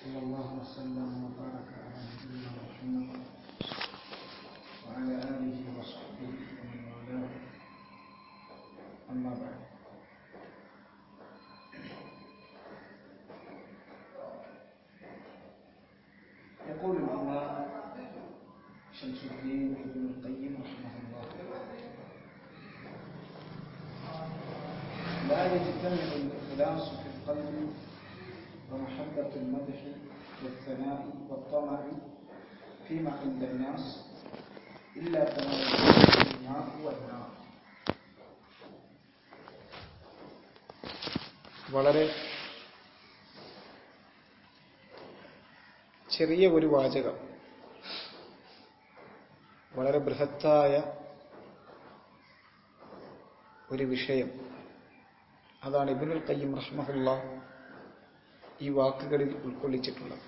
صلى الله وسلم وبارك على نبينا محمد وعلى آله وصحبه ومن والاه أما بعد يقول الإمام شمس الدين ابن القيم رحمه الله لا يجتمع الإخلاص في القلب ومحبة المدح والثناء والطمع فيما عند الناس إلا كما يجتمع الماء والنار വളരെ ചെറിയ ഒരു വാചകം വളരെ ബൃഹത്തായ ഒരു വിഷയം അതാണ് ഇബിനുൽ കയ്യം റഹ്മഹുല്ല ഈ വാക്കുകളിൽ ഉൾക്കൊള്ളിച്ചിട്ടുള്ളത്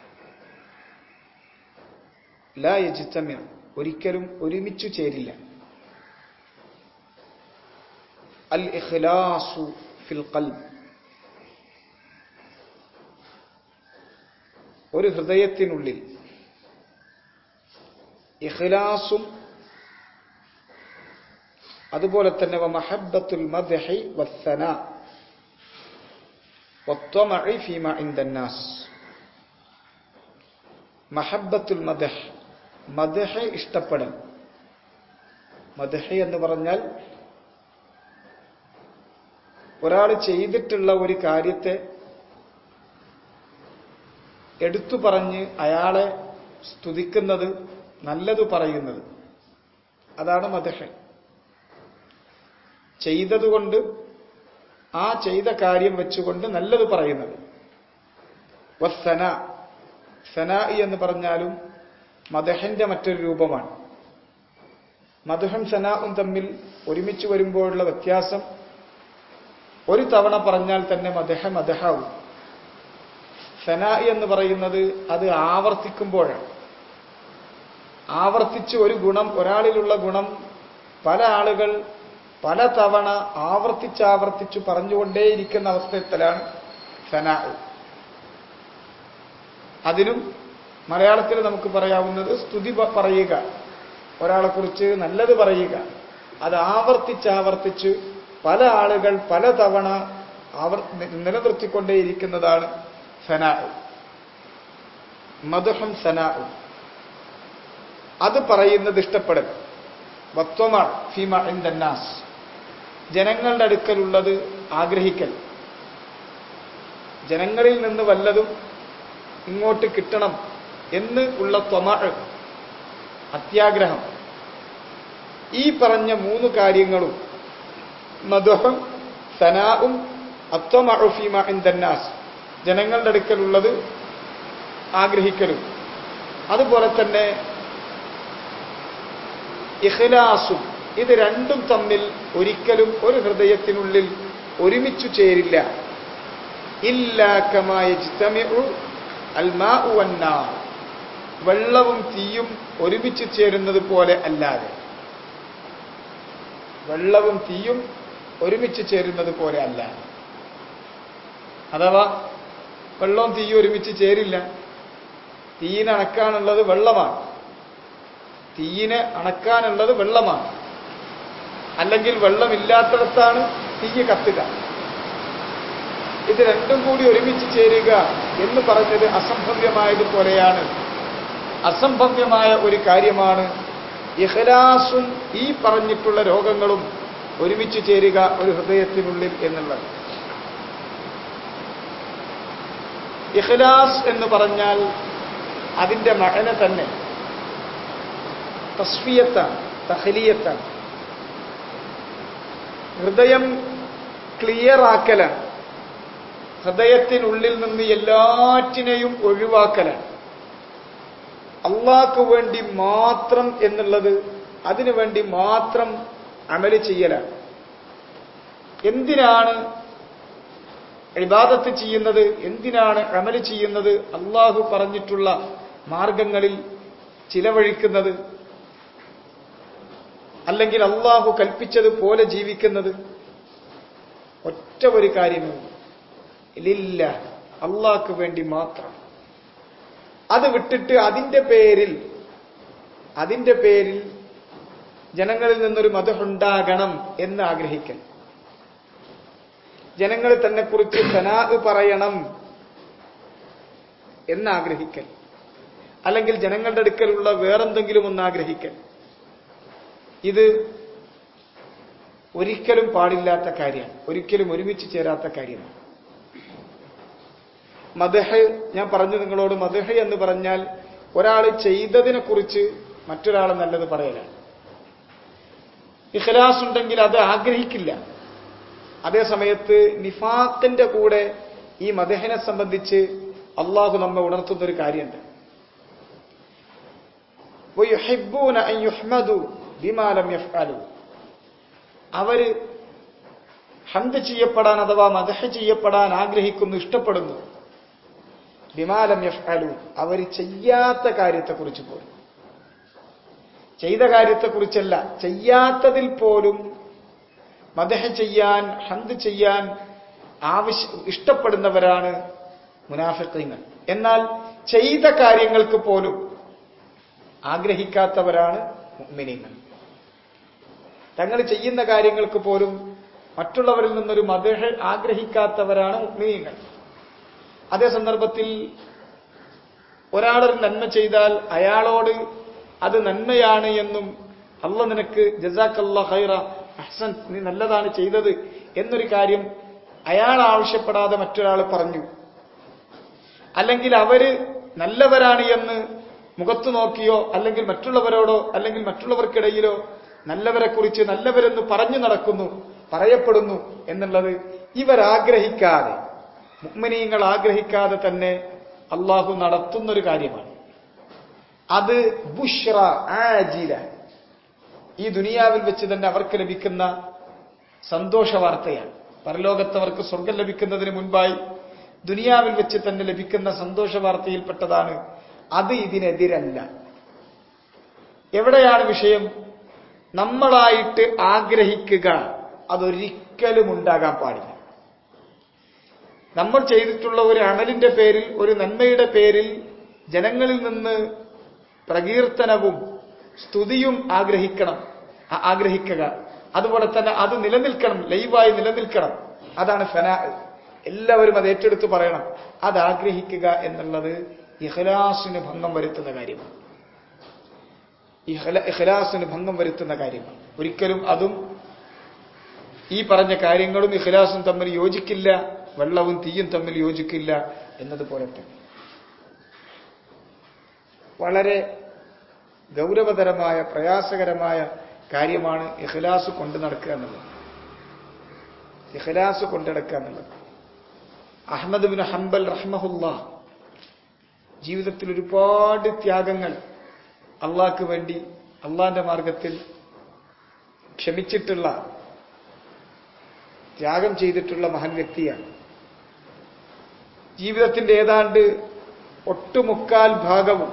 ലാ യജിത്തമ്യ ഒരിക്കലും ഒരുമിച്ചു ചേരില്ല അൽ ഇഖ്ലാസു ഫിൽ ഖൽബ് ഒരു ഹൃദയത്തിനുള്ളിൽ ഇഖ്ലാസും അതുപോലെ തന്നെ മഹബത്തുൽ മദ്ഹി വസ്സന വത്വമഇ ഫീമ ഇൻദന്നാസ് മഹബത്തുൽ മദ്ഹ് മദ്ഹ് ഇഷ്ടപ്പെടൽ മദ്ഹ് എന്ന് പറഞ്ഞാൽ ഒരാൾ ചെയ്തിട്ടുള്ള ഒരു കാര്യത്തെ എടുത്തു പറഞ്ഞ് അയാളെ സ്തുതിക്കുന്നത് നല്ലത് പറയുന്നത് അതാണ് മദഹൻ ചെയ്തതുകൊണ്ട് ആ ചെയ്ത കാര്യം വെച്ചുകൊണ്ട് നല്ലത് പറയുന്നത് വസ്സന സനായി എന്ന് പറഞ്ഞാലും മദഹന്റെ മറ്റൊരു രൂപമാണ് മധുഹം സനാവും തമ്മിൽ ഒരുമിച്ച് വരുമ്പോഴുള്ള വ്യത്യാസം ഒരു തവണ പറഞ്ഞാൽ തന്നെ മദഹ മദഹാവും സനായി എന്ന് പറയുന്നത് അത് ആവർത്തിക്കുമ്പോഴാണ് ആവർത്തിച്ച് ഒരു ഗുണം ഒരാളിലുള്ള ഗുണം പല ആളുകൾ പല തവണ ആവർത്തിച്ചാവർത്തിച്ചു പറഞ്ഞുകൊണ്ടേയിരിക്കുന്ന അവസ്ഥയത്തിലാണ് സനാ അതിനും മലയാളത്തിൽ നമുക്ക് പറയാവുന്നത് സ്തുതി പറയുക ഒരാളെക്കുറിച്ച് നല്ലത് പറയുക അത് ആവർത്തിച്ചാവർത്തിച്ച് പല ആളുകൾ പല തവണ ആവർ നിലനിർത്തിക്കൊണ്ടേയിരിക്കുന്നതാണ് സനാ മധുഹം സനാ അത് പറയുന്നത് ഇഷ്ടപ്പെടൽ വത്വമാൾ ഫീമ ഇൻദന്നാസ് ജനങ്ങളുടെ അടുക്കലുള്ളത് ആഗ്രഹിക്കൽ ജനങ്ങളിൽ നിന്ന് വല്ലതും ഇങ്ങോട്ട് കിട്ടണം എന്ന് ഉള്ള ത്വമാൾ അത്യാഗ്രഹം ഈ പറഞ്ഞ മൂന്ന് കാര്യങ്ങളും മധുഹം സനാവും അത്വമഫീമ ഇൻദന്നാസ് ജനങ്ങളുടെ അടുക്കലുള്ളത് ആഗ്രഹിക്കലും അതുപോലെ തന്നെ ഇഖ്ലാസും ഇത് രണ്ടും തമ്മിൽ ഒരിക്കലും ഒരു ഹൃദയത്തിനുള്ളിൽ ഒരുമിച്ചു ചേരില്ല ഇല്ലാക്കമായ വെള്ളവും തീയും ഒരുമിച്ച് ചേരുന്നത് പോലെ അല്ലാതെ വെള്ളവും തീയും ഒരുമിച്ച് ചേരുന്നത് പോലെ അല്ലാതെ അഥവാ വെള്ളവും തീയും ഒരുമിച്ച് ചേരില്ല തീയിനെ അണക്കാനുള്ളത് വെള്ളമാണ് തീയിനെ അണക്കാനുള്ളത് വെള്ളമാണ് അല്ലെങ്കിൽ വെള്ളമില്ലാത്തിടത്താണ് തീയ് കത്തുക ഇത് രണ്ടും കൂടി ഒരുമിച്ച് ചേരുക എന്ന് പറഞ്ഞത് അസംഭവ്യമായതുപോലെയാണ് അസംഭവ്യമായ ഒരു കാര്യമാണ് ഇഹ്ലാസും ഈ പറഞ്ഞിട്ടുള്ള രോഗങ്ങളും ഒരുമിച്ച് ചേരുക ഒരു ഹൃദയത്തിനുള്ളിൽ എന്നുള്ളത് ഇഖ്ലാസ് എന്ന് പറഞ്ഞാൽ അതിന്റെ മകന തന്നെ തസ്ഫിയത്താണ് തഹലിയത്താണ് ഹൃദയം ക്ലിയർ ആക്കലാണ് ഹൃദയത്തിനുള്ളിൽ നിന്ന് എല്ലാറ്റിനെയും ഒഴിവാക്കലാണ് അള്ളാഹ്ക്ക് വേണ്ടി മാത്രം എന്നുള്ളത് അതിനു വേണ്ടി മാത്രം അമല് ചെയ്യലാണ് എന്തിനാണ് ഇബാദത്ത് ചെയ്യുന്നത് എന്തിനാണ് അമല് ചെയ്യുന്നത് അള്ളാഹു പറഞ്ഞിട്ടുള്ള മാർഗങ്ങളിൽ ചിലവഴിക്കുന്നത് അല്ലെങ്കിൽ അള്ളാഹു കൽപ്പിച്ചതുപോലെ ജീവിക്കുന്നത് ഒറ്റ ഒരു കാര്യമേ ലില്ല അള്ളാഹ്ക്ക് വേണ്ടി മാത്രം അത് വിട്ടിട്ട് അതിന്റെ പേരിൽ അതിന്റെ പേരിൽ ജനങ്ങളിൽ നിന്നൊരു മതമുണ്ടാകണം എന്ന് ആഗ്രഹിക്കൽ ജനങ്ങൾ തന്നെ കുറിച്ച് സനാ പറയണം എന്ന് ആഗ്രഹിക്കൽ അല്ലെങ്കിൽ ജനങ്ങളുടെ അടുക്കലുള്ള വേറെന്തെങ്കിലും ഒന്ന് ആഗ്രഹിക്കൽ ഇത് ഒരിക്കലും പാടില്ലാത്ത കാര്യമാണ് ഒരിക്കലും ഒരുമിച്ച് ചേരാത്ത കാര്യമാണ് മദഹ് ഞാൻ പറഞ്ഞു നിങ്ങളോട് മദഹ് എന്ന് പറഞ്ഞാൽ ഒരാൾ ചെയ്തതിനെ കുറിച്ച് മറ്റൊരാൾ നല്ലത് പറയലാണ് ഇഖ്ലാസ് ഉണ്ടെങ്കിൽ അത് ആഗ്രഹിക്കില്ല അതേ സമയത്ത് നിഫാത്തിന്റെ കൂടെ ഈ മദഹിനെ സംബന്ധിച്ച് അള്ളാഹു നമ്മെ ഉണർത്തുന്ന ഒരു കാര്യമുണ്ട് وَيُحِبُّونَ أَن يُحْمَدُوا بِمَا لَمْ يَفْعَلُوا അവര് ഹന്ത് ചെയ്യപ്പെടാൻ അഥവാ മദഹ് ചെയ്യപ്പെടാൻ ആഗ്രഹിക്കുന്നു ഇഷ്ടപ്പെടുന്നു ബിമാലം യഫ്അലു അവർ ചെയ്യാത്ത കാര്യത്തെക്കുറിച്ച് പോലും ചെയ്ത കാര്യത്തെക്കുറിച്ചല്ല ചെയ്യാത്തതിൽ പോലും മദഹ ചെയ്യാൻ ഹന്ത് ചെയ്യാൻ ആവശ്യ ഇഷ്ടപ്പെടുന്നവരാണ് മുനാഫിക്കങ്ങൾ എന്നാൽ ചെയ്ത കാര്യങ്ങൾക്ക് പോലും ആഗ്രഹിക്കാത്തവരാണ് മുഅ്മിനീങ്ങൾ തങ്ങൾ ചെയ്യുന്ന കാര്യങ്ങൾക്ക് പോലും മറ്റുള്ളവരിൽ നിന്നൊരു മദഹ ആഗ്രഹിക്കാത്തവരാണ് മുഅ്മിനീങ്ങൾ അതേ സന്ദർഭത്തിൽ ഒരാളൊരു നന്മ ചെയ്താൽ അയാളോട് അത് നന്മയാണ് എന്നും അല്ല നിനക്ക് ജസാക്കല്ല ഹൈറ അഹ്സൻ നീ നല്ലതാണ് ചെയ്തത് എന്നൊരു കാര്യം അയാൾ ആവശ്യപ്പെടാതെ മറ്റൊരാൾ പറഞ്ഞു അല്ലെങ്കിൽ അവര് നല്ലവരാണ് എന്ന് മുഖത്തു നോക്കിയോ അല്ലെങ്കിൽ മറ്റുള്ളവരോടോ അല്ലെങ്കിൽ മറ്റുള്ളവർക്കിടയിലോ നല്ലവരെ കുറിച്ച് നല്ലവരെന്ന് പറഞ്ഞു നടക്കുന്നു പറയപ്പെടുന്നു എന്നുള്ളത് ഇവരാഗ്രഹിക്കാതെ മുഗ്മിനീങ്ങൾ ആഗ്രഹിക്കാതെ തന്നെ അള്ളാഹു നടത്തുന്നൊരു കാര്യമാണ് അത് ബുഷ്ര ആജില ഈ ദുനിയാവിൽ വെച്ച് തന്നെ അവർക്ക് ലഭിക്കുന്ന സന്തോഷ വാർത്തയാണ് പരലോകത്തവർക്ക് സ്വർഗം ലഭിക്കുന്നതിന് മുൻപായി ദുനിയാവിൽ വെച്ച് തന്നെ ലഭിക്കുന്ന സന്തോഷ വാർത്തയിൽപ്പെട്ടതാണ് അത് ഇതിനെതിരല്ല എവിടെയാണ് വിഷയം നമ്മളായിട്ട് ആഗ്രഹിക്കുക അതൊരിക്കലും ഉണ്ടാകാൻ പാടില്ല നമ്മൾ ചെയ്തിട്ടുള്ള ഒരു അമലിന്റെ പേരിൽ ഒരു നന്മയുടെ പേരിൽ ജനങ്ങളിൽ നിന്ന് പ്രകീർത്തനവും സ്തുതിയും ആഗ്രഹിക്കണം ആ- ആഗ്രഹിക്കുക അതുപോലെ തന്നെ അത് നിലനിൽക്കണം ലൈവായി നിലനിൽക്കണം അതാണ് ഫനാ എല്ലാവരും അത് ഏറ്റെടുത്ത് പറയണം അത് ആഗ്രഹിക്കുക എന്നുള്ളത് ഇഖ്ലാസിന് ഭംഗം വരുത്തുന്ന കാര്യമാണ് ഇഖ്ല- ഇഖ്ലാസിന് ഭംഗം വരുത്തുന്ന കാര്യമാണ് ഒരിക്കലും അതും ഈ പറഞ്ഞ കാര്യങ്ങളും ഇഖ്ലാസും തമ്മിൽ യോജിക്കില്ല വെള്ളവും തീയും തമ്മിൽ യോജിക്കില്ല എന്നതുപോലെ തന്നെ വളരെ ഗൗരവതരമായ പ്രയാസകരമായ കാര്യമാണ് ഇഖ്ലാസ് കൊണ്ടു നടക്കുക എന്നുള്ളത് ഇഖ്ലാസ് കൊണ്ടടക്കുക എന്നുള്ളത് അഹമ്മദ് ബിൻ ഹംബൽ റഹ്മഹുല്ല ജീവിതത്തിൽ ഒരുപാട് ത്യാഗങ്ങൾ അള്ളാഹ്ക്ക് വേണ്ടി അള്ളാന്റെ മാർഗത്തിൽ ക്ഷമിച്ചിട്ടുള്ള ത്യാഗം ചെയ്തിട്ടുള്ള മഹൻ വ്യക്തിയാണ് ജീവിതത്തിന്റെ ഏതാണ്ട് ഒട്ടുമുക്കാൽ ഭാഗവും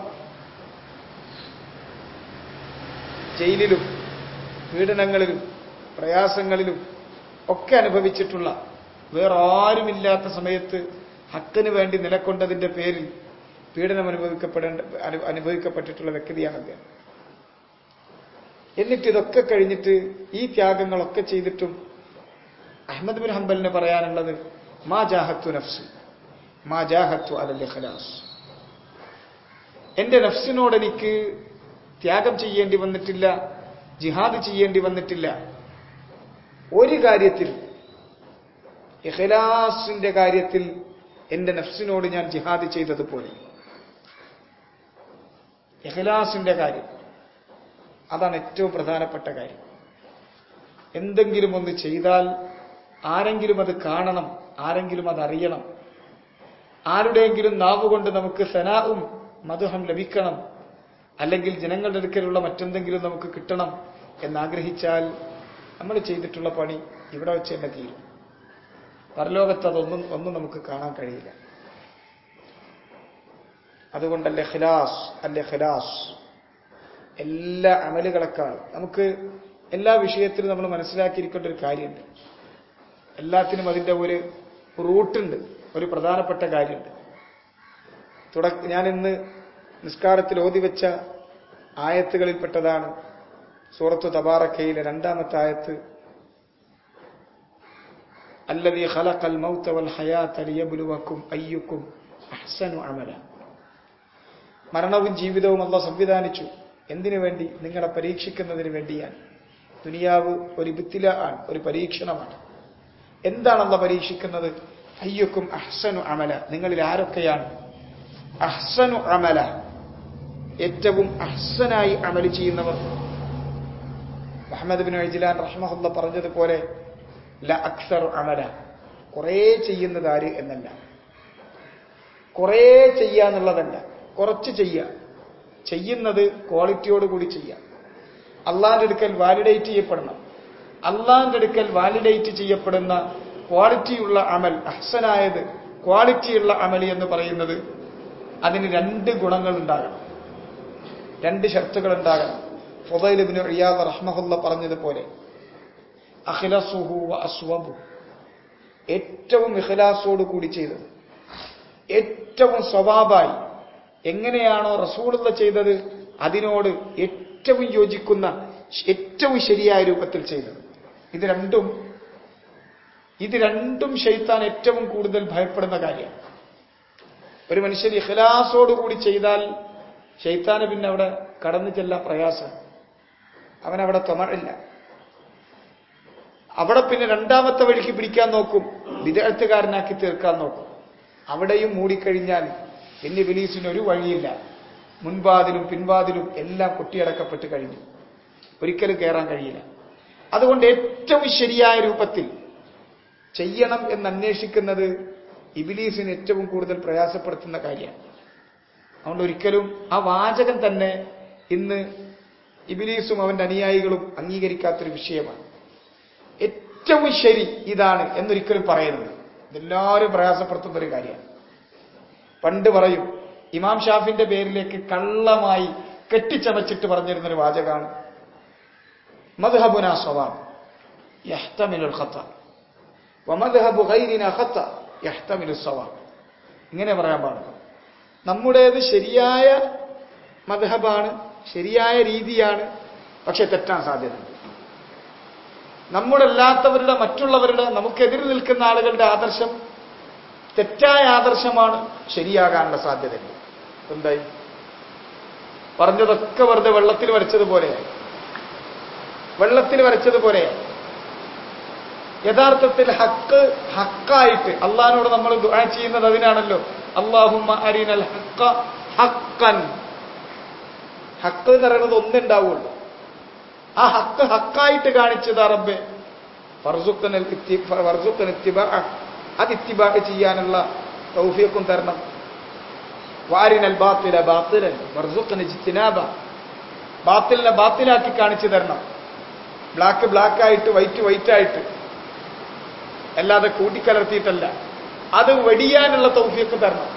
ജയിലിലും പീഡനങ്ങളിലും പ്രയാസങ്ങളിലും ഒക്കെ അനുഭവിച്ചിട്ടുള്ള വേറെ ആരുമില്ലാത്ത സമയത്ത് ഹക്കിന് വേണ്ടി നിലക്കൊണ്ടതിന്റെ പേരിൽ പീഡനം അനുഭവിക്കപ്പെടേണ്ട അനു- അനുഭവിക്കപ്പെട്ടിട്ടുള്ള വ്യക്തിയാണ് അദ്ദേഹം എന്നിട്ട് ഇതൊക്കെ കഴിഞ്ഞിട്ട് ഈ ത്യാഗങ്ങളൊക്കെ ചെയ്തിട്ടും അഹമ്മദ് ബിൻ ഹംബലിന് പറയാനുള്ളത് മാ ജാഹത്തു നഫ്സി മാ ജാഹത്തു അലൽ ഇഖ്ലാസ് എന്റെ നഫ്സിനോട് എനിക്ക് ത്യാഗം ചെയ്യേണ്ടി വന്നിട്ടില്ല ജിഹാദ് ചെയ്യേണ്ടി വന്നിട്ടില്ല ഒരു കാര്യത്തിൽ ഇഖ്ലാസിന്റെ കാര്യത്തിൽ എന്റെ നഫ്സിനോട് ഞാൻ ജിഹാദ് ചെയ്തതുപോലെ ഇഖ്ലാസിന്റെ കാര്യം അതാണ് ഏറ്റവും പ്രധാനപ്പെട്ട കാര്യം എന്തെങ്കിലും ഒന്ന് ചെയ്താൽ ആരെങ്കിലും അത് കാണണം ആരെങ്കിലും അത് അറിയണം ആരുടെയെങ്കിലും നാവുകൊണ്ട് നമുക്ക് സനാവും മധുഹം ലഭിക്കണം അല്ലെങ്കിൽ ജനങ്ങളുടെ അടുക്കലുള്ള മറ്റെന്തെങ്കിലും നമുക്ക് കിട്ടണം എന്നാഗ്രഹിച്ചാൽ നമ്മൾ ചെയ്തിട്ടുള്ള പണി ഇവിടെ വെച്ച് തന്നെ തീരും പരലോകത്ത് അതൊന്നും ഒന്നും നമുക്ക് കാണാൻ കഴിയില്ല അതുകൊണ്ട് അല്ലെ ഖിലാസ് അല്ലെ ഖിലാസ് എല്ലാ അമലുകളെക്കാളും നമുക്ക് എല്ലാ വിഷയത്തിലും നമ്മൾ മനസ്സിലാക്കിയിരിക്കേണ്ട ഒരു കാര്യമുണ്ട് എല്ലാത്തിനും അതിൻ്റെ ഒരു റൂട്ടുണ്ട് ഒരു പ്രധാനപ്പെട്ട കാര്യമുണ്ട് തുട ഞാൻ ഇന്ന് നിസ്കാരത്തിൽ ഓതിവെച്ച ആയത്തുകളിൽപ്പെട്ടതാണ് സൂറത്തു തബാറക്കയിലെ രണ്ടാമത്തെ ആയത്ത് അല്ലതി ഖലഖൽ മൗത വൽ ഹയാത ലിയബ്ലുവക്കും അയ്യുക്കും അഹ്സനു അമല മരണവും ജീവിതവും അല്ല സംവിധാനിച്ചു എന്തിനു വേണ്ടി നിങ്ങളെ പരീക്ഷിക്കുന്നതിന് വേണ്ടിയാണ് ദുനിയാവ് ഒരു ഇബിത്തില ആണ് ഒരു പരീക്ഷണമാണ് എന്താണ് അല്ല പരീക്ഷിക്കുന്നത് അയ്യുക്കും അഹ്സനു അമല നിങ്ങളിൽ ആരൊക്കെയാണ് അഹ്സനു അമല ഏറ്റവും അഹ്സനായി അമല് ചെയ്യുന്നവർ മുഹമ്മദ് ബിൻ അജിലാൻ റഹ്മഹുല്ല പറഞ്ഞതുപോലെ ല അക്സർ അമല കുറേ ചെയ്യുന്നത് ആര് എന്നല്ല കുറേ ചെയ്യാന്നുള്ളതല്ല കുറച്ച് ചെയ്യുക ചെയ്യുന്നത് ക്വാളിറ്റിയോട് കൂടി ചെയ്യാം അള്ളാന്റെ അടുക്കൽ വാലിഡേറ്റ് ചെയ്യപ്പെടണം അള്ളാന്റെ അടുക്കൽ വാലിഡേറ്റ് ചെയ്യപ്പെടുന്ന ക്വാളിറ്റിയുള്ള അമൽ അഹ്സനായത് ക്വാളിറ്റിയുള്ള അമൽ എന്ന് പറയുന്നത് അതിന് രണ്ട് ഗുണങ്ങൾ ഉണ്ടാകണം രണ്ട് ഷർത്തുകൾ ഉണ്ടാകണം ഫുദൈലിബിന് റിയാദ് റഹ്മഹുല്ല പറഞ്ഞതുപോലെ അഖിലസുഹു അസ്വബു ഏറ്റവും ഇഖലാസോട് കൂടി ചെയ്തത് ഏറ്റവും സ്വഭാവായി എങ്ങനെയാണോ റസൂലുള്ള ചെയ്തത് അതിനോട് ഏറ്റവും യോജിക്കുന്ന ഏറ്റവും ശരിയായ രൂപത്തിൽ ചെയ്തത് ഇത് രണ്ടും ഇത് രണ്ടും ഷെയ്ത്താൻ ഏറ്റവും കൂടുതൽ ഭയപ്പെടുന്ന കാര്യമാണ് ഒരു മനുഷ്യൻ ഇഖലാസോടുകൂടി ചെയ്താൽ ഷെയ്ത്താന് പിന്നെ അവിടെ കടന്നു ചെല്ലാൻ പ്രയാസം അവനവിടെ തൊമഴില്ല അവിടെ പിന്നെ രണ്ടാമത്തെ വഴിക്ക് പിടിക്കാൻ നോക്കും വിദഗ്ധക്കാരനാക്കി തീർക്കാൻ നോക്കും അവിടെയും മൂടിക്കഴിഞ്ഞാൽ പിന്നെ ബിലീസിന് ഒരു വഴിയില്ല മുൻവാതിലും പിൻവാതിലും എല്ലാം കൊട്ടിയടക്കപ്പെട്ട് കഴിഞ്ഞു ഒരിക്കലും കയറാൻ കഴിയില്ല അതുകൊണ്ട് ഏറ്റവും ശരിയായ രൂപത്തിൽ ചെയ്യണം എന്ന് അന്വേഷിക്കുന്നത് ഇബിലീസിന് ഏറ്റവും കൂടുതൽ പ്രയാസപ്പെടുത്തുന്ന കാര്യമാണ് അതുകൊണ്ട് ഒരിക്കലും ആ വാചകം തന്നെ ഇന്ന് ഇബിലീസും അവന്റെ അനുയായികളും അംഗീകരിക്കാത്തൊരു വിഷയമാണ് ഏറ്റവും ശരി ഇതാണ് എന്നൊരിക്കലും പറയുന്നത് ഇതെല്ലാവരും പ്രയാസപ്പെടുത്തുന്ന ഒരു കാര്യമാണ് പണ്ട് പറയും ഇമാം ഷാഫിന്റെ പേരിലേക്ക് കള്ളമായി കെട്ടിച്ചമച്ചിട്ട് പറഞ്ഞിരുന്നൊരു വാചകമാണ് മദ്ഹബുന സ്വവാബ് യഹ്തമിലുൽ ഖത്ത വമദ്ഹബു ഗൈരിന ഖത്ത യഹ്തമിലു സ്വവാബ് ഇങ്ങനെ പറയാൻ പാടില്ല നമ്മുടേത് ശരിയായ മദ്ഹബാണ് ശരിയായ രീതിയാണ് പക്ഷെ തെറ്റാൻ സാധ്യതയുണ്ട് നമ്മുടല്ലാത്തവരുടെ മറ്റുള്ളവരുടെ നമുക്കെതിരെ നിൽക്കുന്ന ആളുകളുടെ ആദർശം തെറ്റായ ആദർശമാണ് ശരിയാകാനുള്ള സാധ്യതയുണ്ട് എന്തായി പറഞ്ഞതൊക്കെ വെറുതെ വെള്ളത്തിൽ വരച്ചതുപോലെയായി വെള്ളത്തിൽ വരച്ചതുപോലെയായി യഥാർത്ഥത്തിൽ ഹക്ക് ഹക്കായിട്ട് അള്ളഹാനോട് നമ്മൾ ദുആ ചെയ്യുന്നത് അതിനാണല്ലോ അള്ളാഹുമ്മ അരിനൽ ഹക്ക ഹക്കൻ ഹക്ക് എന്ന് പറയുന്നത് ഒന്നുണ്ടാവുള്ളൂ ആ ഹക്ക് ഹക്കായിട്ട് കാണിച്ചതാ റബ്ബെ ഫർസുക്കനൽ ഫർസുക്കൻ ഇത്തിബാ അത് ഇത്തിബാ ചെയ്യാനുള്ള തൗഫീഖും തരണം വാരിനൽ ബാത്തില ബാത്തിലൻ ഫർസുക്കൻ ഇജ്തിനാബ ബാത്തിലിനെ ബാത്തിലാക്കി കാണിച്ചു തരണം ബ്ലാക്ക് ബ്ലാക്ക് ആയിട്ട് വൈറ്റ് വൈറ്റ് ആയിട്ട് അല്ലാതെ കൂട്ടിക്കലർത്തിയിട്ടല്ല അത് വെടിയാനുള്ള തൗഫീഖ് തരണം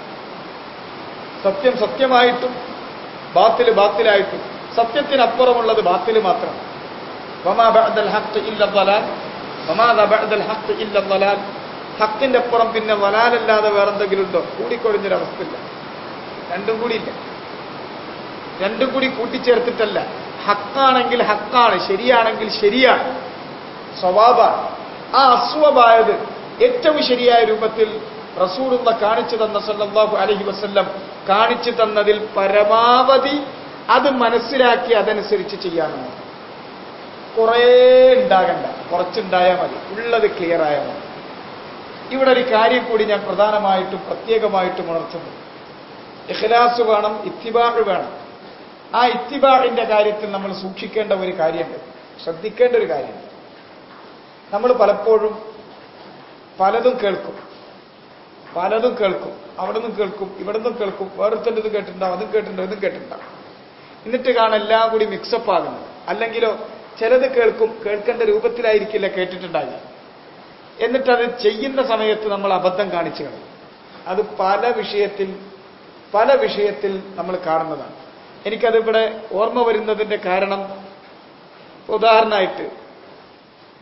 സത്യം സത്യമായിട്ടും ബാത്തില് ബാത്തിലായിട്ടും സത്യത്തിനപ്പുറമുള്ളത് ബാത്തില് മാത്രം വമാ ബഅദൽ ഹഖ് ഇല്ല ദലാൽ വമാദാ ബഅദൽ ഹഖ് ഇല്ല ദലാൽ ഹക്കിന്റെ അപ്പുറം പിന്നെ വലാലല്ലാതെ വേറെന്തെങ്കിലും ഉണ്ടോ കൂടിക്കൊഴിഞ്ഞൊരവസ്ഥയില്ല രണ്ടും കൂടി ഇല്ല രണ്ടും കൂടി കൂട്ടിച്ചേർത്തിട്ടല്ല ഹക്കാണെങ്കിൽ ഹക്കാണ് ശരിയാണെങ്കിൽ ശരിയാണ് സ്വഭാവ ആ അസ്വഭായത് ഏറ്റവും ശരിയായ രൂപത്തിൽ റസൂലുള്ള കാണിച്ചു തന്ന സല്ലല്ലാഹു അലൈഹി വസല്ലം കാണിച്ചു തന്നതിൽ പരമാവധി അത് മനസ്സിലാക്കി അതനുസരിച്ച് ചെയ്യാനാണ് കുറേ ഉണ്ടാകണ്ട കുറച്ചുണ്ടായാൽ മതി ഉള്ളത് ക്ലിയർ ആയാൽ മതി ഇവിടെ ഒരു കാര്യം കൂടി ഞാൻ പ്രധാനമായിട്ടും പ്രത്യേകമായിട്ടും ഉണർത്തുന്നു ഇഖ്ലാസ് വേണം ഇത്തിബാഴ് വേണം ആ ഇത്തിബാഴിന്റെ കാര്യത്തിൽ നമ്മൾ സൂക്ഷിക്കേണ്ട ഒരു കാര്യമുണ്ട് ശ്രദ്ധിക്കേണ്ട ഒരു കാര്യമുണ്ട് നമ്മൾ പലപ്പോഴും പലതും കേൾക്കും പലതും കേൾക്കും അവിടെ നിന്നും കേൾക്കും ഇവിടെ നിന്നും കേൾക്കും വേറൊരുത്തൻ്റെ ഇത് കേട്ടിട്ടുണ്ടാവും അതും കേട്ടിട്ടുണ്ടാവും ഇതും കേട്ടിട്ടുണ്ടാവും എന്നിട്ട് കാണാൻ എല്ലാം കൂടി മിക്സപ്പ് ആകുന്നത് അല്ലെങ്കിലോ ചിലത് കേൾക്കും കേൾക്കേണ്ട രൂപത്തിലായിരിക്കില്ല കേട്ടിട്ടുണ്ടാകുക എന്നിട്ടത് ചെയ്യുന്ന സമയത്ത് നമ്മൾ അബദ്ധം കാണിച്ചു കളയും അത് പല വിഷയത്തിൽ പല വിഷയത്തിൽ നമ്മൾ കാണുന്നതാണ് എനിക്കതിവിടെ ഓർമ്മ വരുന്നതിന്റെ കാരണം ഉദാഹരണമായിട്ട്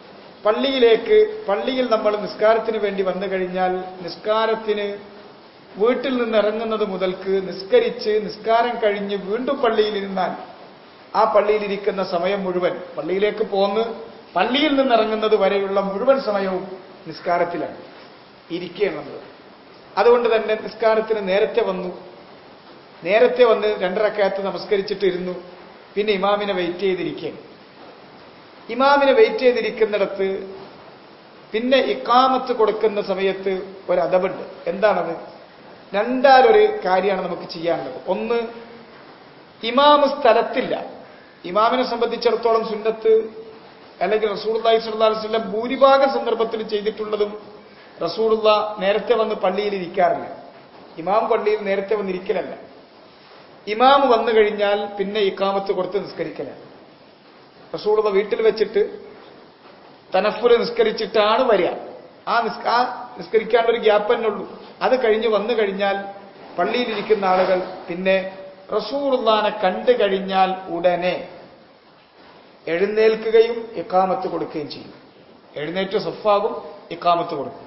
പള്ളിയിലേക്ക് പള്ളിയിൽ നമ്മൾ നിസ്കാരത്തിന് വേണ്ടി വന്നു കഴിഞ്ഞാൽ നിസ്കാരത്തിന് വീട്ടിൽ നിന്ന് ഇറങ്ങുന്നത് മുതൽക്ക് നിസ്കരിച്ച് നിസ്കാരം കഴിഞ്ഞ് വീണ്ടും പള്ളിയിൽ ഇരുന്നാൽ ആ പള്ളിയിൽ ഇരിക്കുന്ന സമയം മുഴുവൻ പള്ളിയിലേക്ക് പോന്ന് പള്ളിയിൽ നിന്ന് ഇറങ്ങുന്നത് വരെയുള്ള മുഴുവൻ സമയവും നിസ്കാരത്തിലാണ് ഇരിക്കുകയാണത് അതുകൊണ്ട് തന്നെ നിസ്കാരത്തിന് നേരത്തെ വന്നു നേരത്തെ വന്ന് രണ്ടരക്കകത്ത് നമസ്കരിച്ചിട്ട് ഇരുന്നു പിന്നെ ഇമാമിനെ വെയിറ്റ് ചെയ്തിരിക്കുകയാണ് ഇമാമിനെ വെയിറ്റ് ചെയ്തിരിക്കുന്നിടത്ത് പിന്നെ ഇക്കാമത്ത് കൊടുക്കുന്ന സമയത്ത് ഒരു അതവുണ്ട് എന്താണത് രണ്ടാലൊരു കാര്യമാണ് നമുക്ക് ചെയ്യാനുള്ളത് ഒന്ന് ഇമാമ് സ്ഥലത്തില്ല ഇമാമിനെ സംബന്ധിച്ചിടത്തോളം സുന്നത്ത് അല്ലെങ്കിൽ റസൂർല്ലാഹി സ്വല്ലാസ്ലം ഭൂരിഭാഗം സന്ദർഭത്തിൽ ചെയ്തിട്ടുള്ളതും റസൂറുള്ള നേരത്തെ വന്ന് പള്ളിയിൽ ഇരിക്കാറില്ല ഇമാം പള്ളിയിൽ നേരത്തെ വന്നിരിക്കലല്ല ഇമാം വന്നു കഴിഞ്ഞാൽ പിന്നെ ഇക്കാമത്ത് കൊടുത്ത് നിസ്കരിക്കലാണ് റസൂളുള്ള വീട്ടിൽ വെച്ചിട്ട് തനഫുല് നിസ്കരിച്ചിട്ടാണ് വരിക ആ നിസ് ആ നിസ്കരിക്കാനുള്ള ഒരു ഗ്യാപ്പ് തന്നെ ഉള്ളൂ അത് കഴിഞ്ഞ് വന്നു കഴിഞ്ഞാൽ പള്ളിയിലിരിക്കുന്ന ആളുകൾ പിന്നെ റസൂറുല്ലാനെ കണ്ടു കഴിഞ്ഞാൽ ഉടനെ എഴുന്നേൽക്കുകയും ഇക്കാമത്ത് കൊടുക്കുകയും ചെയ്യും എഴുന്നേറ്റ് സഫാകും ഇക്കാമത്ത് കൊടുക്കും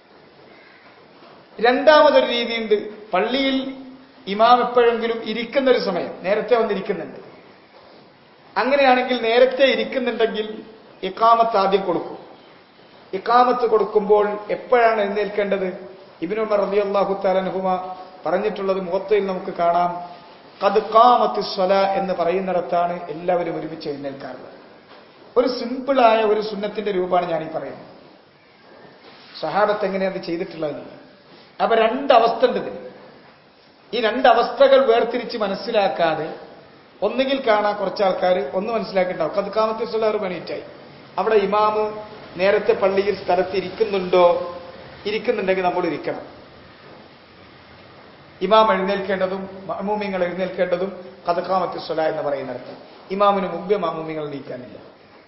രണ്ടാമതൊരു രീതിയുണ്ട് പള്ളിയിൽ ഇമാം എപ്പോഴെങ്കിലും ഇരിക്കുന്ന ഒരു സമയം നേരത്തെ വന്നിരിക്കുന്നുണ്ട് അങ്ങനെയാണെങ്കിൽ നേരത്തെ ഇരിക്കുന്നുണ്ടെങ്കിൽ ഇക്കാമത്ത് ആദ്യം കൊടുക്കും ഇക്കാമത്ത് കൊടുക്കുമ്പോൾ എപ്പോഴാണ് എഴുന്നേൽക്കേണ്ടത് ഇബിനുമർ റബി അള്ളാഹു താലനുഹുമ പറഞ്ഞിട്ടുള്ളത് മുഖത്തയിൽ നമുക്ക് കാണാം കത് കാമത്ത് സ്വല എന്ന് പറയുന്നിടത്താണ് എല്ലാവരും ഒരുമിച്ച് എഴുന്നേൽക്കാറുള്ളത് ഒരു സിമ്പിളായ ഒരു സുന്നത്തിന്റെ രൂപമാണ് ഞാൻ ഈ പറയുന്നത് സഹാബത്ത് എങ്ങനെയാണ് ചെയ്തിട്ടുള്ളതെന്നില്ല അപ്പൊ രണ്ടവസ്ഥ ഉണ്ട് ഇതിന് ഈ രണ്ടവസ്ഥകൾ വേർതിരിച്ച് മനസ്സിലാക്കാതെ ഒന്നുകിൽ കാണാൻ കുറച്ച് ആൾക്കാർ ഒന്ന് മനസ്സിലാക്കിണ്ടാവും കത് കാമത്തെ സ്വല ഒരു പണിയിട്ടായി അവിടെ ഇമാമ് നേരത്തെ പള്ളിയിൽ സ്ഥലത്ത് ഇരിക്കുന്നുണ്ടോ ഇരിക്കുന്നുണ്ടെങ്കിൽ നമ്മൾ ഇരിക്കണം ഇമാം എഴുന്നേൽക്കേണ്ടതും മാമൂമിങ്ങൾ എഴുന്നേൽക്കേണ്ടതും കഥക്കാമത്തി സ്വല എന്ന് പറയുന്നിടത്ത് ഇമാമിന് മുമ്പേ മാമൂമിങ്ങൾ നീക്കാനില്ല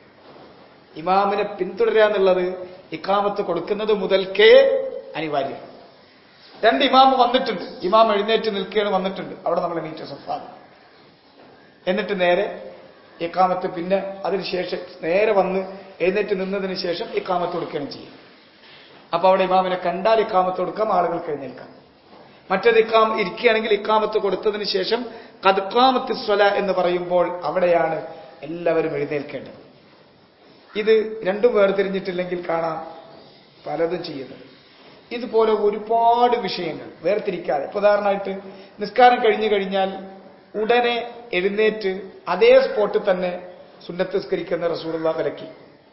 ഇമാമിനെ പിന്തുടരുക എന്നുള്ളത് ഇക്കാമത്ത് കൊടുക്കുന്നത് മുതൽക്കേ അനിവാര്യം രണ്ട് ഇമാം വന്നിട്ടുണ്ട് ഇമാം എഴുന്നേറ്റ് നിൽക്കുകയാണ് വന്നിട്ടുണ്ട് അവിടെ നമ്മൾ എണീറ്റ് സഫാദ് എന്നിട്ട് നേരെ ഇക്കാമത്ത് പിന്നെ അതിനുശേഷം നേരെ വന്ന് എഴുന്നേറ്റ് നിന്നതിന് ശേഷം ഇക്കാമത്ത് കൊടുക്കുകയാണ് ചെയ്യും അപ്പൊ അവിടെ ഇമാമിനെ കണ്ടാൽ ഇക്കാമത്ത് കൊടുക്കാം ആളുകൾക്ക് എഴുന്നേൽക്കാം മറ്റേത് ഇക്കാം ഇരിക്കുകയാണെങ്കിൽ ഇക്കാമത്ത് കൊടുത്തതിന് ശേഷം കദ്ക്കാമത്ത് സ്വല എന്ന് പറയുമ്പോൾ അവിടെയാണ് എല്ലാവരും എഴുന്നേൽക്കേണ്ടത് ഇത് രണ്ടും വേർതിരിഞ്ഞിട്ടില്ലെങ്കിൽ കാണാം പലതും ചെയ്യുന്നത് ഇതുപോലെ ഒരുപാട് വിഷയങ്ങൾ വേർതിരിക്കാതെ ഇപ്പൊ ഉദാഹരണമായിട്ട് നിസ്കാരം കഴിഞ്ഞു കഴിഞ്ഞാൽ ഉടനെ എഴുന്നേറ്റ് അതേ സ്പോട്ടിൽ തന്നെ സുന്നത്തിസ്കരിക്കുന്ന റസൂലുള്ള വിലക്കി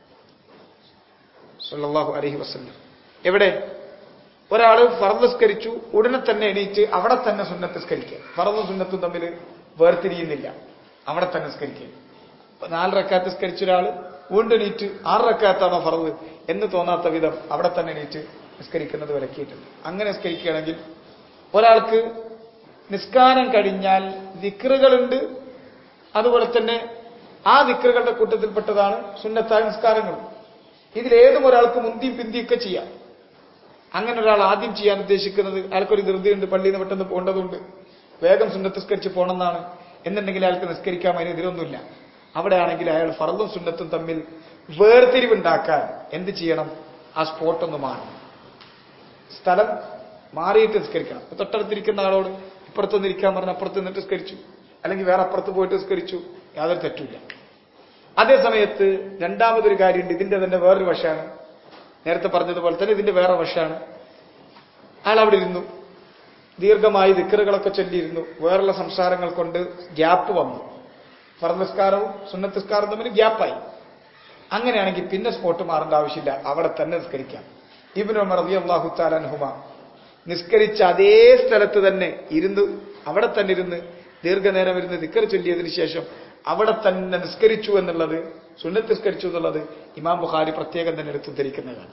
സല്ലല്ലാഹു അലൈഹി വസല്ലം എവിടെ ഒരാൾ ഫറദസ്കരിച്ചു ഉടനെ തന്നെ എണീറ്റ് അവിടെ തന്നെ സുന്നത്തിസ്കരിക്കുക ഫറദും സുന്നത്തും തമ്മിൽ വേർതിരിയുന്നില്ല അവിടെ തന്നെ സ്കരിക്കുക നാല് റക്കാത്ത് സ്കരിച്ച ഒരാൾ വീണ്ടും എണീറ്റ് ആറ് റക്കാത്താണോ ഫറദ് എന്ന് തോന്നാത്ത വിധം അവിടെ തന്നെ എണീറ്റ് നിസ്കരിക്കുന്നത് വിലക്കിയിട്ടുണ്ട് അങ്ങനെ നിസ്കരിക്കുകയാണെങ്കിൽ ഒരാൾക്ക് നിസ്കാരം കഴിഞ്ഞാൽ ദിക്റുകളുണ്ട് അതുപോലെ തന്നെ ആ ദിക്റുകളുടെ കൂട്ടത്തിൽപ്പെട്ടതാണ് സുന്നത്തായ നിസ്കാരങ്ങൾ ഇതിലേതും ഒരാൾക്ക് മുന്തിയും പിന്തിയൊക്കെ ചെയ്യാം അങ്ങനെ ഒരാൾ ആദ്യം ചെയ്യാൻ ഉദ്ദേശിക്കുന്നത് അയാൾക്കൊരു ധൃതിയുണ്ട് പള്ളിയിൽ നിന്ന് പെട്ടെന്ന് പോകേണ്ടതുണ്ട് വേഗം സുന്നത്തിസ്കരിച്ച് പോകണമെന്നാണ് എന്നുണ്ടെങ്കിൽ അയാൾക്ക് നിസ്കരിക്കാൻ അതിന് എതിരൊന്നുമില്ല അവിടെയാണെങ്കിൽ അയാൾ ഫറദും സുന്നത്തും തമ്മിൽ വേർതിരിവുണ്ടാക്കാൻ എന്ത് ചെയ്യണം ആ സ്പോട്ട് ഒന്ന് മാറണം സ്ഥലം മാറിയിട്ട് നിസ്കരിക്കണം ഇപ്പൊ തൊട്ടടുത്തിരിക്കുന്ന ആളോട് ഇപ്പുറത്തൊന്ന് ഇരിക്കാൻ പറഞ്ഞ് അപ്പുറത്ത് നിന്നിട്ട് നിസ്കരിച്ചു അല്ലെങ്കിൽ വേറെ അപ്പുറത്ത് പോയിട്ട് നിസ്കരിച്ചു യാതൊരു തെറ്റുമില്ല അതേ സമയത്ത് രണ്ടാമതൊരു കാര്യമുണ്ട് ഇതിന്റെ തന്നെ വേറൊരു വശമാണ് നേരത്തെ പറഞ്ഞതുപോലെ തന്നെ ഇതിന്റെ വേറെ വശമാണ് അയാൾ അവിടെ ഇരുന്നു ദീർഘമായി ദിക്കറുകളൊക്കെ ചൊല്ലിയിരുന്നു വേറുള്ള സംസാരങ്ങൾ കൊണ്ട് ഗ്യാപ്പ് വന്നു ഫർനിസ്കാരവും സുന്നത്തിസ്കാരവും തമ്മിൽ ഗ്യാപ്പായി അങ്ങനെയാണെങ്കിൽ പിന്നെ സ്പോട്ട് മാറേണ്ട ആവശ്യമില്ല അവിടെ തന്നെ നിസ്കരിക്കാം ഇബിൻ ഉമർ റബി അള്ളാഹു താലൻഹുമ നിസ്കരിച്ച അതേ സ്ഥലത്ത് തന്നെ ഇരുന്ന് അവിടെ തന്നെ ഇരുന്ന് ദീർഘനേരം ഇരുന്ന് ദിക്കർ ചൊല്ലിയതിനു ശേഷം അവിടെ തന്നെ നിസ്കരിച്ചു എന്നുള്ളത് സുന്നത്ത് നിസ്കരിച്ചു എന്നുള്ളത് ഇമാം ബുഖാരി പ്രത്യേകം തന്നെ എടുത്തു ധരിക്കുന്നതാണ്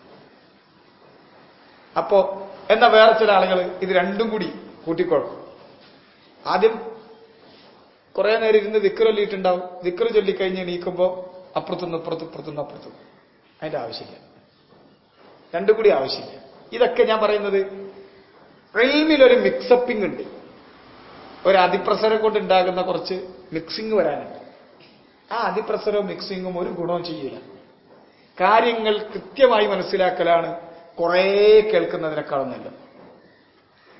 അപ്പോ എന്നാ വേറെ ചില ആളുകൾ ഇത് രണ്ടും കൂടി കൂട്ടിക്കൊള്ളും ആദ്യം കുറെ നേരം ഇരുന്ന് ദിക്കർ ചൊല്ലിയിട്ടുണ്ടാവും ദിക്കർ ചൊല്ലിക്കഴിഞ്ഞ് എണീക്കുമ്പോൾ അപ്പുറത്തുനിന്ന് ഇപ്പുറത്ത് ഇപ്പുറത്തുനിന്ന് അപ്പുറത്തുനിന്ന് അതിന്റെ ആവശ്യമില്ല രണ്ടും കൂടി ആവശ്യമില്ല ഇതൊക്കെ ഞാൻ പറയുന്നത് റെയിമിലൊരു മിക്സപ്പിംഗ് ഉണ്ട് ഒരു അതിപ്രസരം കൊണ്ട് ഉണ്ടാകുന്ന കുറച്ച് മിക്സിംഗ് വരാനുണ്ട് ആ അതിപ്രസരവും മിക്സിങ്ങും ഒരു ഗുണവും ചെയ്യില്ല കാര്യങ്ങൾ കൃത്യമായി മനസ്സിലാക്കലാണ് കുറേ കേൾക്കുന്നതിനേക്കാളും നല്ലത്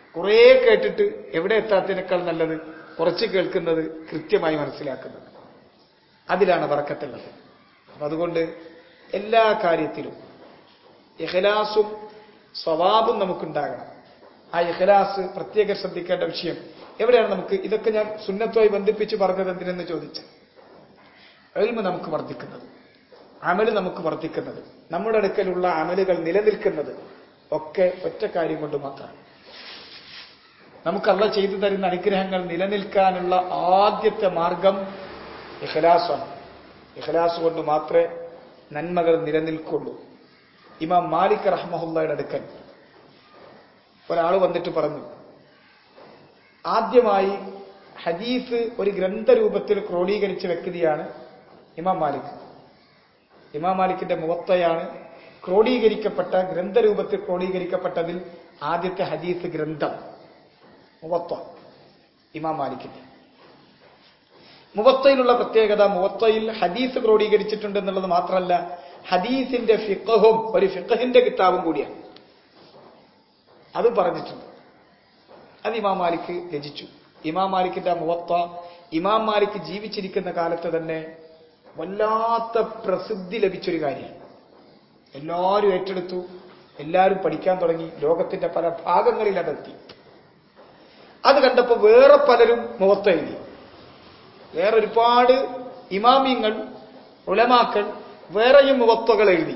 കുറേ കേട്ടിട്ട് എവിടെ എത്താത്തതിനേക്കാൾ നല്ലത് കുറച്ച് കേൾക്കുന്നത് കൃത്യമായി മനസ്സിലാക്കുന്നത് അതിലാണ് വറക്കത്തുള്ളത് അപ്പൊ അതുകൊണ്ട് എല്ലാ കാര്യത്തിലും ഇഖലാസും സ്വഭാവം നമുക്കുണ്ടാകണം ആ ഇഖലാസ് പ്രത്യേകം ശ്രദ്ധിക്കേണ്ട വിഷയം എവിടെയാണ് നമുക്ക് ഇതൊക്കെ ഞാൻ സുന്നത്തുമായി ബന്ധിപ്പിച്ച് പറഞ്ഞത് എന്തിനെന്ന് ചോദിച്ചു എൽമ നമുക്ക് വർദ്ധിക്കുന്നത് അമല് നമുക്ക് വർദ്ധിക്കുന്നത് നമ്മുടെ അടുക്കലുള്ള അമലുകൾ നിലനിൽക്കുന്നത് ഒക്കെ ഒറ്റ കാര്യം കൊണ്ട് മാത്രമാണ് നമുക്കല്ല ചെയ്തു തരുന്ന അനുഗ്രഹങ്ങൾ നിലനിൽക്കാനുള്ള ആദ്യത്തെ മാർഗം ഇഖലാസാണ് ഇഖലാസ് കൊണ്ട് മാത്രമേ നന്മകൾ നിലനിൽക്കുള്ളൂ ഇമാം മാലിക് റഹ്മഹുല്ലയുടെ അടുക്കൽ ഒരാൾ വന്നിട്ട് പറഞ്ഞു ആദ്യമായി ഹദീസ് ഒരു ഗ്രന്ഥരൂപത്തിൽ ക്രോഡീകരിച്ച വ്യക്തിയാണ് ഇമാം മാലിക് ഇമാം മാലിക്കിന്റെ മുവത്തയാണ് ക്രോഡീകരിക്കപ്പെട്ട ഗ്രന്ഥരൂപത്തിൽ ക്രോഡീകരിക്കപ്പെട്ടതിൽ ആദ്യത്തെ ഹദീസ് ഗ്രന്ഥം മുവത്ത ഇമാം മാലിക്കിന്റെ മുവത്തയിലുള്ള പ്രത്യേകത മുവത്തയിൽ ഹദീസ് ക്രോഡീകരിച്ചിട്ടുണ്ട് എന്നുള്ളത് മാത്രമല്ല ഹദീസിന്റെ ഫിഖഹും ഒരു ഫിഖഹിന്റെ കിതാബും കൂടിയാണ് അത് പറഞ്ഞിട്ടുണ്ട് അത് ഇമാം മാലിക് രചിച്ചു ഇമാം മാലിക്കിന്റെ ആ മുവത്ത ഇമാം മാലിക് ജീവിച്ചിരിക്കുന്ന കാലത്ത് തന്നെ വല്ലാത്ത പ്രസിദ്ധി ലഭിച്ചൊരു കാര്യമാണ് എല്ലാവരും ഏറ്റെടുത്തു എല്ലാവരും പഠിക്കാൻ തുടങ്ങി ലോകത്തിന്റെ പല ഭാഗങ്ങളിൽ അതെത്തി അത് കണ്ടപ്പോൾ വേറെ പലരും മുഖത്ത എഴുതി വേറെ ഒരുപാട് ഇമാമിങ്ങൾ ഉലമാക്കൾ വേറെയും മുവത്തകൾ എഴുതി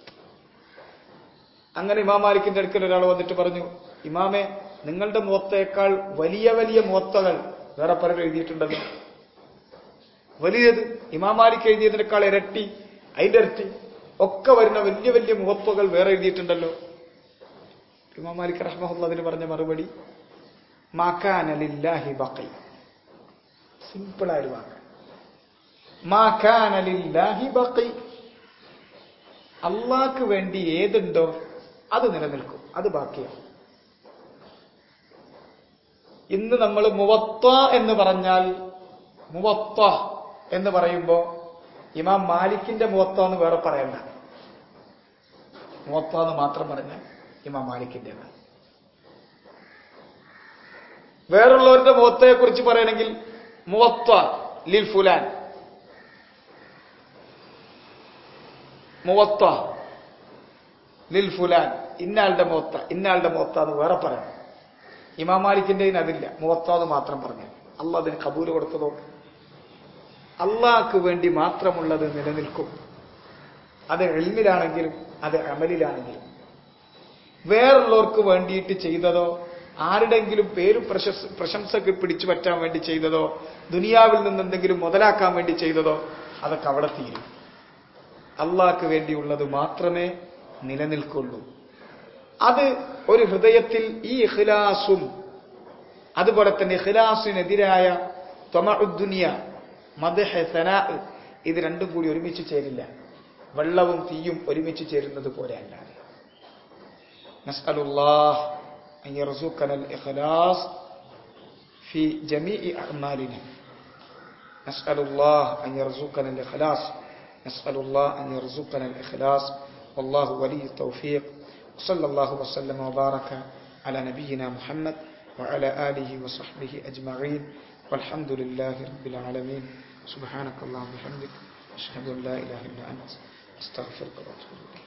അങ്ങനെ ഇമാം മാലിക്കിന്റെ അടുക്കൽ ഒരാൾ വന്നിട്ട് പറഞ്ഞു ഇമാമെ നിങ്ങളുടെ മുഖത്തേക്കാൾ വലിയ വലിയ മുവത്തകൾ വേറെ പലരും എഴുതിയിട്ടുണ്ടല്ലോ വലിയത് ഇമാം മാലിക് എഴുതിയതിനേക്കാൾ ഇരട്ടി അതിന്റെ ഇരട്ടി ഒക്കെ വരുന്ന വലിയ വലിയ മുവത്തുകൾ വേറെ എഴുതിയിട്ടുണ്ടല്ലോ ഇമാം മാലിക് റഹ്മുള്ള അതിന് പറഞ്ഞ മറുപടി മാക്കാനലില്ലാഹി ബഖി സിമ്പിളായ ഒരു വാക്ക് മാക്കാനലില്ലാഹി ബഖി അള്ളാഹ്ക്ക് വേണ്ടി ഏതുണ്ടോ അത് നിലനിൽക്കും അത് ബാക്കിയാണ് ഇന്ന് നമ്മൾ മുവത്ത എന്ന് പറഞ്ഞാൽ മുവത്ത എന്ന് പറയുമ്പോ ഇമാം മാലിക്കിന്റെ മുവത്ത എന്ന് വേറെ പറയണ്ട മുവത്ത എന്ന് മാത്രം പറഞ്ഞാൽ ഇമാം മാലിക്കിന്റെ വേറുള്ളവരുടെ മുഖത്തെ കുറിച്ച് പറയണമെങ്കിൽ മുവത്ത ലിൽ ഫുലാൻ മുവത്ത ലിൽ ഫുലാൻ ഇന്നാളുടെ മുവത്ത ഇന്നാളുടെ മുവത്ത എന്ന് വേറെ പറയണം ഇമാം മാലിക്കിന്റെ അതില്ല മുവത്ത എന്ന് മാത്രം പറഞ്ഞു അല്ല അതിന് കബൂര് കൊടുത്തതുകൊണ്ട് അള്ളാഹ്ക്ക് വേണ്ടി മാത്രമുള്ളത് നിലനിൽക്കും അത് എൽമിലാണെങ്കിലും അത് അമലിലാണെങ്കിലും വേറുള്ളവർക്ക് വേണ്ടിയിട്ട് ചെയ്തതോ ആരുടെങ്കിലും പേരും പ്രശസ് പ്രശംസക്ക് പിടിച്ചു പറ്റാൻ വേണ്ടി ചെയ്തതോ ദുനിയാവിൽ നിന്ന് എന്തെങ്കിലും മുതലാക്കാൻ വേണ്ടി ചെയ്തതോ അതൊക്കെ അവിടെ തീരും അള്ളാഹ്ക്ക് വേണ്ടിയുള്ളത് മാത്രമേ നിലനിൽക്കുള്ളൂ അത് ഒരു ഹൃദയത്തിൽ ഈ ഇഖ്ലാസും അതുപോലെ തന്നെ ഇഖ്ലാസിനെതിരായ തൊമഉദ്ദുനിയ മദഹ സനാ ഇത് രണ്ടും കൂടി ഒരുമിച്ച് ചേരില്ല വെള്ളവും തീയും ഒരുമിച്ച് ചേരുന്നത് പോലെ അല്ലാതെ നസ്അലുല്ലാഹ് അൻ യർസുഖന الإخلاص في جميع أعمالنا نسأل الله أن يرزقنا الإخلاص نسأل الله أن يرزقنا الإخلاص والله ولي التوفيق وصلى الله وسلم وبارك على نبينا محمد وعلى آله وصحبه أجمعين والحمد لله رب العالمين سبحانك اللهم وبحمدك أشهد أن لا إله إلا أنت أستغفرك وأتوب إليك